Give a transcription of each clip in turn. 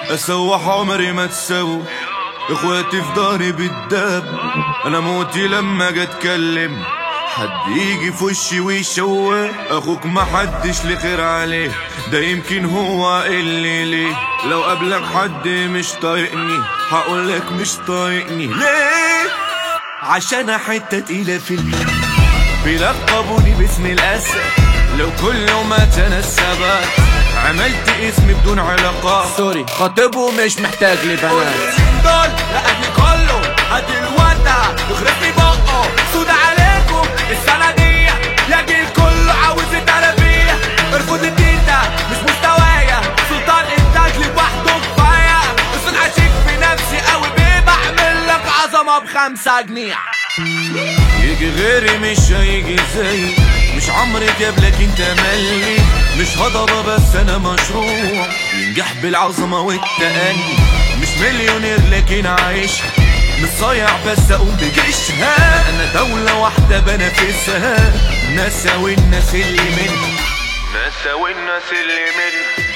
اسوح عمري ما تسوي اخواتي في داري بالدب انا موتي لما اجي اتكلم حد يجي في وشي ويشوه اخوك ما حدش لخير عليه ده يمكن هو اللي ليه لو قبلك حد مش طايقني هقولك مش طايقني ليه عشان حتة تقيلة في البيت بيلقبوني باسم الاسد لو كل ما تنسبت عملت اسمي بدون علاقات سوري خاطبه مش محتاج لبنات دول لأهلي كله هات الودع يخرب لي بقه سود عليكم السنة دي يا جيل كله عاوز التربية ارفض الدين ده مش مستوايا سلطان انتاج لوحده كفاية الصوت عشيك في نفسي قوي بيه بعمل لك عظمة بخمسة جنيه يجي غيري مش هيجي زي مش عمري جاب لك انت ملي مش هضبة بس انا مشروع ينجح بالعظمة والتأني مش مليونير لكن عايش مش صايع بس اقوم بجيشها انا دولة واحدة بنافسها ناسا والناس اللي منها ناسا والناس اللي منها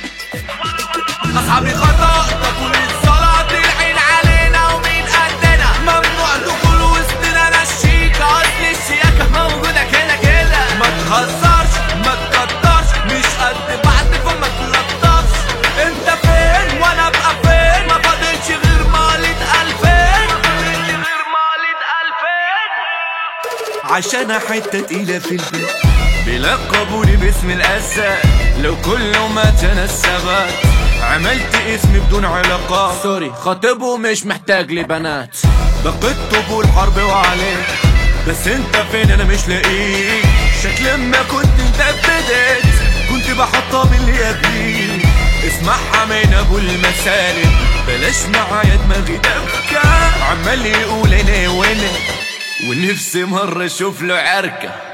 اصحابي خطأ تقول الصلاة العين علينا ومين قدنا ممنوع دخول وسطنا نشيك اصل الشياكة موجودة كده كده ما تهزرش ما تكترش مش قد بعض فما تلطفش انت فين وانا ابقى فين ما فاضلش غير مالة الفين ما فاضلش غير مالة الفين عشان حتة تقيلة في البيت بيلقبوني باسم الأسد لو كل ما تنسبت عملت اسمي بدون علاقات سوري خاطبه مش محتاج لبنات بقيت طبول حرب وعليك بس انت فين انا مش لاقيك شكل ما كنت انت بديت كنت بحطها باللي قبليك اسمعها من ابو المسالك بلاش معايا دماغي دبكة عمال يقول انا وانا ونفسي مرة اشوف له عركة